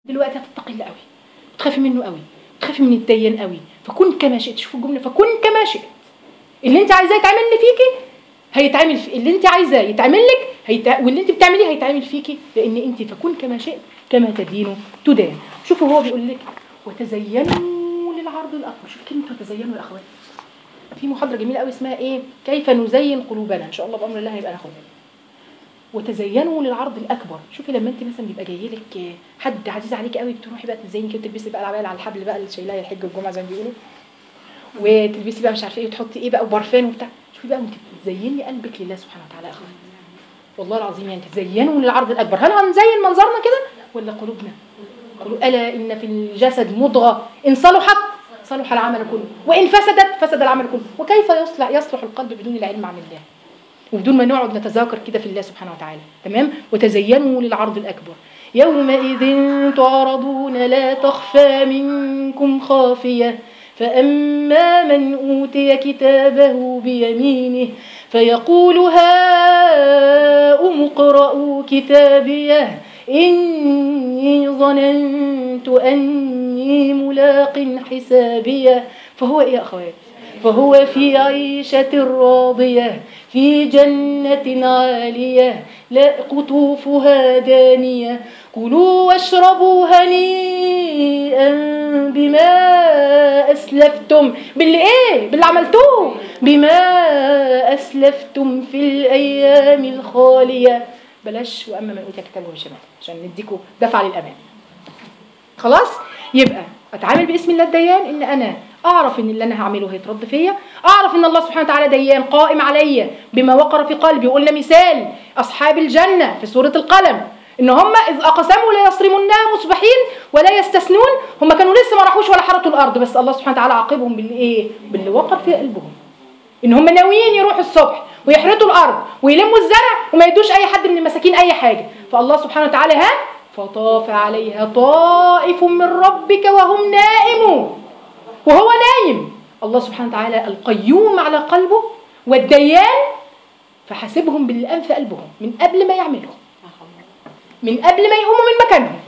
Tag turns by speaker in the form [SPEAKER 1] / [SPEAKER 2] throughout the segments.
[SPEAKER 1] دلوقتي هتتقي الله قوي وتخافي منه قوي وتخافي من الديان قوي فكن كما شئت شوفوا الجمله فكن كما شئت اللي انت عايزاه يتعمل اللي فيكي هيتعمل في اللي انت عايزاه يتعمل لك هيتع... واللي انت بتعمليه هيتعمل فيكي لان انت فكن كما شئت كما تدين تدان شوفوا هو بيقول لك وتزينوا للعرض الاكبر شوف كلمه وتزينوا يا اخوات في محاضره جميله قوي اسمها ايه كيف نزين قلوبنا ان شاء الله بامر الله هيبقى ناخدها وتزينوا للعرض الاكبر شوفي لما انت مثلا بيبقى جاي لك حد عزيز عليك قوي بتروحي بقى تزيني كده وتلبسي بقى العبايه على الحبل بقى اللي شايلاها الحج والجمعه زي ما بيقولوا وتلبسي بقى مش عارفه ايه وتحطي ايه بقى وبرفان وبتاع شوفي بقى وانت بتزيني قلبك لله سبحانه وتعالى يا اخوات والله العظيم يعني تزينوا للعرض الاكبر هل هنزين منظرنا كده ولا قلوبنا قلوب الا ان في الجسد مضغه ان صلحت صلح العمل كله وان فسدت فسد العمل كله وكيف يصلح يصلح القلب بدون العلم عن الله وبدون ما نقعد نتذاكر كده في الله سبحانه وتعالى تمام وتزينوا للعرض الأكبر يومئذ تعرضون لا تخفى منكم خافية فأما من أوتي كتابه بيمينه فيقول هاؤم اقرءوا كتابيه إني ظننت أني ملاق حسابيه فهو إيه يا أخوات فهو في عيشة راضية في جنة عالية لا قطوفها دانية كلوا واشربوا هنيئا بما أسلفتم باللي إيه باللي عملتوه بما أسلفتم في الأيام الخالية بلاش وأما من أوتي كتابه بشمال عشان نديكوا دفع للأمان خلاص يبقى اتعامل باسم الله الديان ان انا اعرف ان اللي انا هعمله هيترد فيا اعرف ان الله سبحانه وتعالى ديان قائم عليا بما وقر في قلبي وقلنا مثال اصحاب الجنه في سوره القلم ان هم اذ اقسموا لا يصرمنها مصبحين ولا يستثنون هم كانوا لسه ما راحوش ولا حرطوا الارض بس الله سبحانه وتعالى عاقبهم باللي ايه باللي وقر في قلبهم ان هم ناويين يروحوا الصبح ويحرطوا الارض ويلموا الزرع وما يدوش اي حد من المساكين اي حاجه فالله سبحانه وتعالى ها فطاف عليها طائف من ربك وهم نائمون وهو نايم الله سبحانه وتعالى القيوم على قلبه والديان فحاسبهم باللي أنف قلبهم من قبل ما يعملوا من قبل ما يقوموا من مكانهم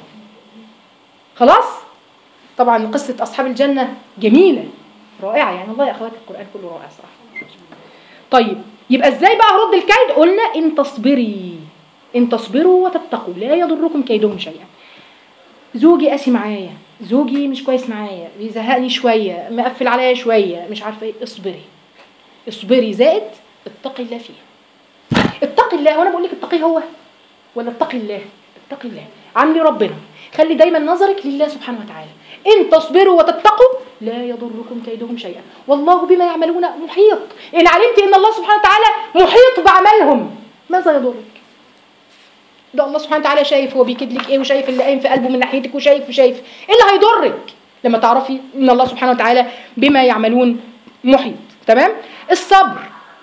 [SPEAKER 1] خلاص طبعا قصة أصحاب الجنة جميلة رائعة يعني الله يا أخواتي القرآن كله رائع صراحة طيب يبقى ازاي بقى هرد الكيد قلنا ان تصبري ان تصبروا وتتقوا لا يضركم كيدهم شيئا زوجي قاسي معايا زوجي مش كويس معايا بيزهقني شويه مقفل عليا شويه مش عارفه ايه اصبري اصبري زائد اتقي الله فيه اتقي الله وانا بقول لك اتقي هو ولا اتقي الله اتقي الله عاملي ربنا خلي دايما نظرك لله سبحانه وتعالى ان تصبروا وتتقوا لا يضركم كيدهم شيئا والله بما يعملون محيط ان علمت ان الله سبحانه وتعالى محيط بعملهم ماذا يضرك ده الله سبحانه وتعالى شايف هو بيكيد لك ايه وشايف اللي قايم في قلبه من ناحيتك وشايف وشايف ايه اللي هيضرك لما تعرفي ان الله سبحانه وتعالى بما يعملون محيط تمام الصبر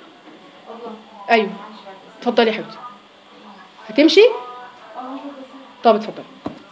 [SPEAKER 1] ايوه اتفضلي يا حبيبتي هتمشي طب اتفضلي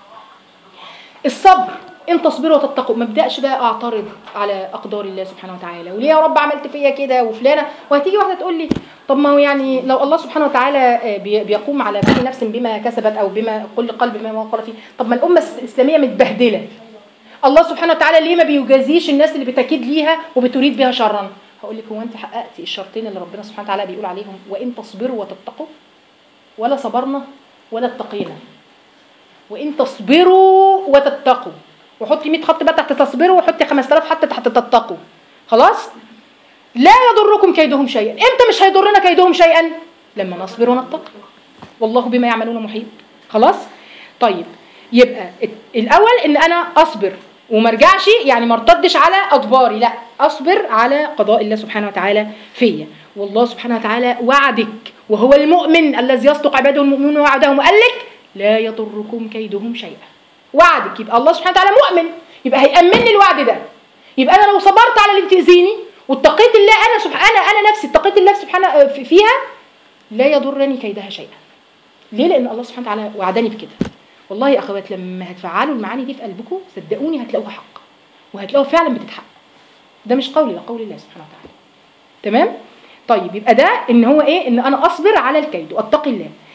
[SPEAKER 1] الصبر ان تصبروا وتتقوا ما ابداش بقى اعترض على اقدار الله سبحانه وتعالى وليه يا رب عملت فيا كده وفلانه وهتيجي واحده تقول لي طب ما هو يعني لو الله سبحانه وتعالى بي- بيقوم على كل نفس بما كسبت او بما كل قلب بما وقر فيه طب ما الامه الاسلاميه متبهدله الله سبحانه وتعالى ليه ما بيجازيش الناس اللي بتكيد ليها وبتريد بها شرا هقول لك هو انت حققتي الشرطين اللي ربنا سبحانه وتعالى بيقول عليهم وان تصبروا وتتقوا ولا صبرنا ولا اتقينا وان تصبروا وتتقوا وحطي 100 خط بقى تحت تصبروا وحطي 5000 حتى تحت تتقوا خلاص لا يضركم كيدهم شيئا امتى مش هيضرنا كيدهم شيئا لما نصبر ونتقي والله بما يعملون محيط خلاص طيب يبقى الاول ان انا اصبر وما ارجعش يعني ما ارتدش على ادباري لا اصبر على قضاء الله سبحانه وتعالى فيا والله سبحانه وتعالى وعدك وهو المؤمن الذي يصدق عباده المؤمنون وعدهم وقال لك لا يضركم كيدهم شيئا وعدك يبقى الله سبحانه وتعالى مؤمن يبقى هيأمن لي الوعد ده يبقى انا لو صبرت على اللي بتأذيني واتقيت الله انا سبحانه انا انا نفسي اتقيت الله سبحانه في- فيها لا يضرني كيدها شيئا ليه لان الله سبحانه وتعالى وعدني بكده والله يا اخوات لما هتفعلوا المعاني دي في قلبكم صدقوني هتلاقوها حق وهتلاقوها فعلا بتتحقق ده مش قولي ده قول الله سبحانه وتعالى تمام طيب يبقى ده ان هو ايه ان انا اصبر على الكيد واتقي الله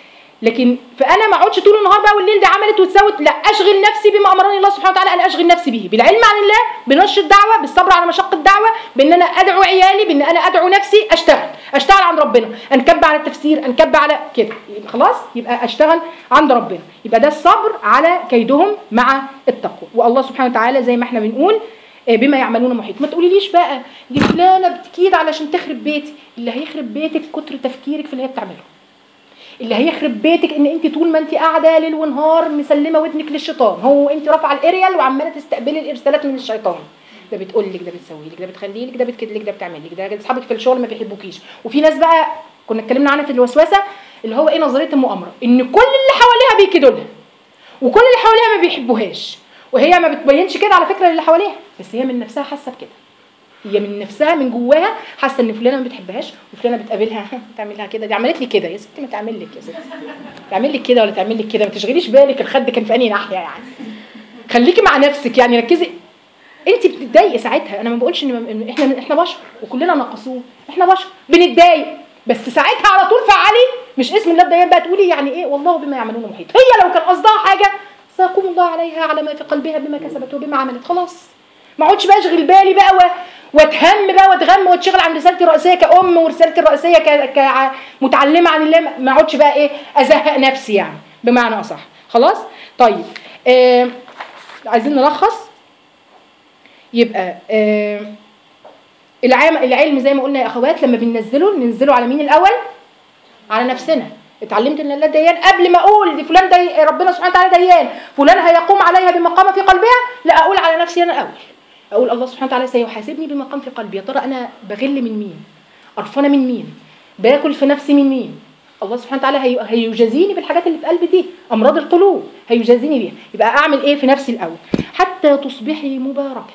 [SPEAKER 1] لكن فانا ما اقعدش طول النهار بقى والليل ده عملت وتسوت لا اشغل نفسي بما امرني الله سبحانه وتعالى انا اشغل نفسي به بالعلم عن الله بنشر الدعوه بالصبر على مشقه الدعوه بان انا ادعو عيالي بان انا ادعو نفسي اشتغل اشتغل عند ربنا انكب على التفسير انكب على كده يبقى خلاص يبقى اشتغل عند ربنا يبقى ده الصبر على كيدهم مع التقوى والله سبحانه وتعالى زي ما احنا بنقول آه، بما يعملون محيط ما تقوليليش بقى دي فلانه بتكيد علشان تخرب بيتي اللي هيخرب بيتك كتر تفكيرك في اللي هي بتعمله اللي هيخرب بيتك ان انت طول ما انت قاعده ليل ونهار مسلمه ودنك للشيطان هو انت رافعه الاريال وعماله تستقبلي الارسالات من الشيطان ده بتقول لك ده بتسوي لك ده بتخلي لك ده بتكد لك ده بتعمل لك ده اصحابك في الشغل ما بيحبوكيش وفي ناس بقى كنا اتكلمنا عنها في الوسوسه اللي هو ايه نظريه المؤامره ان كل اللي حواليها بيكيدوا لها وكل اللي حواليها ما بيحبوهاش وهي ما بتبينش كده على فكره للي حواليها بس هي من نفسها حاسه بكده هي من نفسها من جواها حاسه ان فلانه ما بتحبهاش وفلانه بتقابلها تعمل لها كده دي عملت لي كده يا ستي ما تعمل لك يا ستي تعمل لك كده ولا تعمل لك كده ما تشغليش بالك الخد كان في انهي ناحيه يعني خليكي مع نفسك يعني ركزي انت بتتضايقي ساعتها انا ما بقولش ان إن احنا احنا بشر وكلنا ناقصون احنا بشر بنتضايق بس ساعتها على طول فعلي مش اسم الله الديان بقى تقولي يعني ايه والله بما يعملون محيط هي لو كان قصدها حاجه سيقوم الله عليها على ما في قلبها بما كسبت وبما عملت خلاص ما اقعدش بقى اشغل بالي بقى و... واتهم بقى واتغم واتشغل عن رسالتي الرئيسيه كأم ورسالتي الرئيسيه ك... كمتعلمه عن الله ما اقعدش بقى ايه ازهق نفسي يعني بمعنى اصح خلاص طيب آه... عايزين نلخص يبقى آه... العلم العلم زي ما قلنا يا اخوات لما بننزله ننزله على مين الاول على نفسنا اتعلمت ان الله ديان قبل ما اقول دي فلان دي ربنا سبحانه وتعالى ديان فلان هيقوم عليها بمقام في قلبها لا اقول على نفسي انا الاول اقول الله سبحانه وتعالى سيحاسبني بمقام في قلبي يا ترى انا بغل من مين قرفانه من مين باكل في نفسي من مين الله سبحانه وتعالى هي- هيجازيني بالحاجات اللي في قلبي دي امراض القلوب هيجازيني بيها يبقى اعمل ايه في نفسي الاول حتى تصبحي مباركه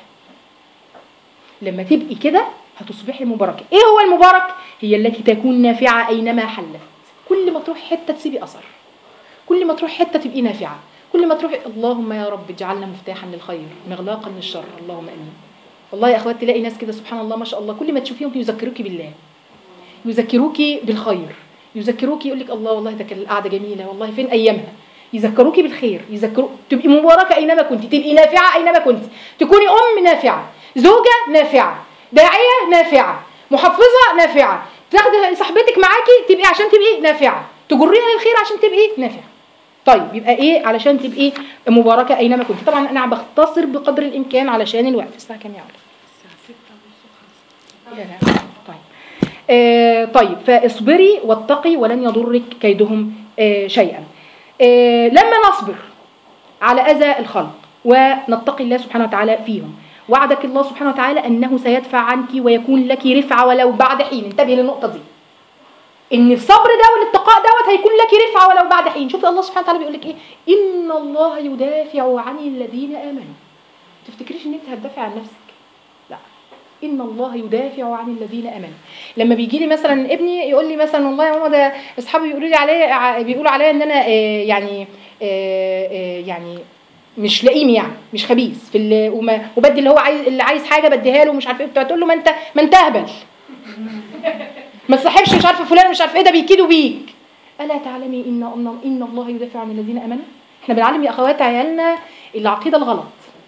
[SPEAKER 1] لما تبقي كده هتصبحي مباركه ايه هو المبارك هي التي تكون نافعه اينما حلت كل ما تروح حته تسيبي اثر كل ما تروح حته تبقي نافعه كل ما تروحي اللهم يا رب اجعلنا مفتاحا للخير مغلاقا للشر اللهم امين والله يا اخوات تلاقي ناس كده سبحان الله ما شاء الله كل ما تشوفيهم يذكروكي بالله يذكروكي بالخير يذكروكي يقول لك الله والله ده كان القعده جميله والله فين ايامها يذكروكي بالخير يذكروا تبقي مباركه اينما كنت تبقي نافعه اينما كنت تكوني ام نافعه زوجه نافعه داعيه نافعه محفظه نافعه تاخدي صاحبتك معاكي تبقي عشان تبقي نافعه تجريها للخير عشان تبقي نافعه طيب يبقى ايه علشان تبقي مباركه اينما كنت طبعا انا بختصر بقدر الامكان علشان الوقت الساعه كام يا علا يا لا. طيب آه طيب فاصبري واتقي ولن يضرك كيدهم آه شيئا آه لما نصبر على اذى الخلق ونتقي الله سبحانه وتعالى فيهم وعدك الله سبحانه وتعالى انه سيدفع عنك ويكون لك رفعه ولو بعد حين انتبهي للنقطه دي ان الصبر ده والاتقاء دوت هيكون لك رفعه ولو بعد حين شوف الله سبحانه وتعالى بيقول لك ايه ان الله يدافع عن الذين امنوا تفتكريش ان انت هتدافع عن نفسك لا ان الله يدافع عن الذين امنوا لما بيجي لي مثلا ابني يقول لي مثلا والله يا ماما ده اصحابي بيقولوا لي عليا بيقولوا عليا ان انا آه، يعني آه، آه، يعني مش لئيم يعني مش خبيث في ال- وما وبدي اللي هو عايز اللي عايز حاجه بديها له مش عارف ايه بتاع تقول له ما انت ما انت اهبل ما تصاحبش مش عارفه فلان مش عارف ايه ده بيكيدوا بيك الا تعلمي ان ان ان الله يدافع عن الذين امنوا احنا بنعلم يا اخوات عيالنا العقيده الغلط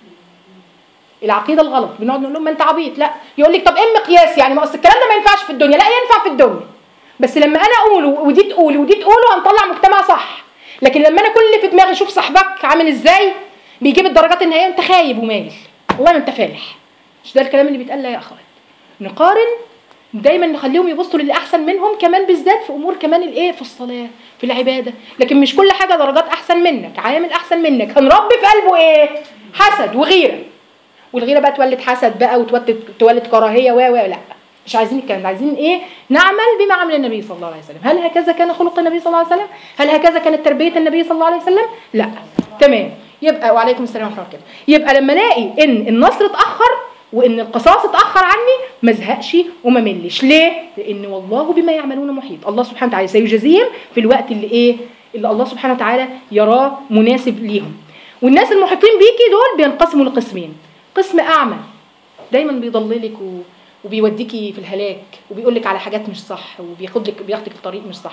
[SPEAKER 1] العقيده الغلط بنقعد نقول لهم ما انت عبيط لا يقول لك طب ايه المقياس يعني ما اصل الكلام ده ما ينفعش في الدنيا لا ينفع في الدنيا بس لما انا اقوله ودي تقولي ودي تقوله هنطلع مجتمع صح لكن لما انا كل اللي في دماغي شوف صاحبك عامل ازاي بيجيب الدرجات النهائيه انت خايب ومايل والله ما انت فالح مش ده الكلام اللي بيتقال لا يا اخوات نقارن دايما نخليهم يبصوا للي احسن منهم كمان بالذات في امور كمان الايه في الصلاه في العباده لكن مش كل حاجه درجات احسن منك عامل احسن منك هنربي في قلبه ايه حسد وغيره والغيره بقى تولد حسد بقى وتولد تولد كراهيه و و لا مش عايزين الكلام ده عايزين ايه نعمل بما عمل النبي صلى الله عليه وسلم هل هكذا كان خلق النبي صلى الله عليه وسلم هل هكذا كانت تربيه النبي صلى الله عليه وسلم لا تمام يبقى وعليكم السلام ورحمه الله وبركاته يبقى لما الاقي ان النصر اتاخر وان القصاص اتاخر عني ما ازهقش وما ملش ليه لان والله بما يعملون محيط الله سبحانه وتعالى سيجازيهم في الوقت اللي ايه اللي الله سبحانه وتعالى يراه مناسب ليهم والناس المحيطين بيكي دول بينقسموا لقسمين قسم اعمى دايما بيضللك و... وبيوديكي في الهلاك وبيقول لك على حاجات مش صح وبياخد لك بياخدك لطريق مش صح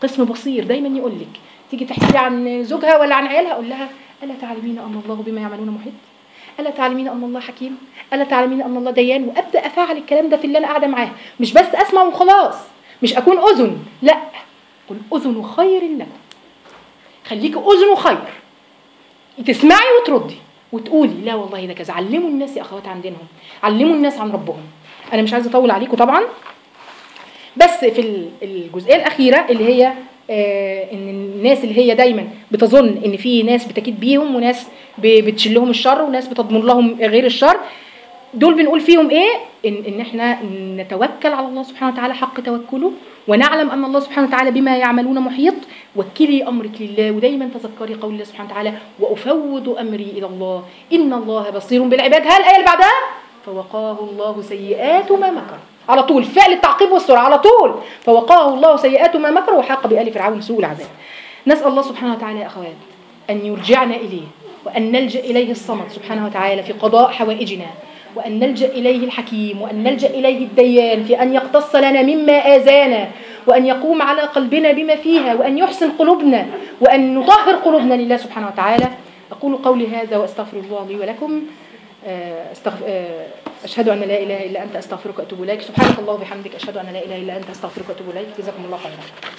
[SPEAKER 1] قسم بصير دايما يقول لك تيجي تحكي لي عن زوجها ولا عن عيالها اقول لها الا تعلمين ان الله بما يعملون محيط الا تعلمين ان الله حكيم الا تعلمين ان الله ديان وابدا افعل الكلام ده في اللي انا قاعده معاه مش بس اسمع وخلاص مش اكون اذن لا قل اذن خير لكم خليكي اذن خير تسمعي وتردي وتقولي لا والله ده كذا علموا الناس يا اخوات عن دينهم علموا الناس عن ربهم انا مش عايزه اطول عليكم طبعا بس في ال- الجزئيه الاخيره اللي هي آه، ان الناس اللي هي دايما بتظن ان في ناس بتكيد بيهم وناس ب- بتشيل لهم الشر وناس بتضمن لهم غير الشر دول بنقول فيهم ايه ان ان احنا نتوكل على الله سبحانه وتعالى حق توكله ونعلم ان الله سبحانه وتعالى بما يعملون محيط وكلي امرك لله ودايما تذكري قول الله سبحانه وتعالى وافوض امري الى الله ان الله بصير بالعباد ها الايه اللي بعدها فوقاه الله سيئات ما مكر على طول فعل التعقيب والسرعه على طول فوقاه الله سيئات ما مكر وحاق بآل فرعون سوء العذاب نسال الله سبحانه وتعالى يا اخوات ان يرجعنا اليه وان نلجا اليه الصمد سبحانه وتعالى في قضاء حوائجنا وأن نلجأ إليه الحكيم وأن نلجأ إليه الديان في أن يقتص لنا مما آذانا وأن يقوم على قلبنا بما فيها وأن يحسن قلوبنا وأن نطهر قلوبنا لله سبحانه وتعالى أقول قولي هذا وأستغفر الله لي ولكم آه، أستغف... آه، أشهد أن لا إله إلا أنت أستغفرك وأتوب إليك سبحانك الله وبحمدك أشهد أن لا إله إلا أنت أستغفرك وأتوب إليك جزاكم الله خيرا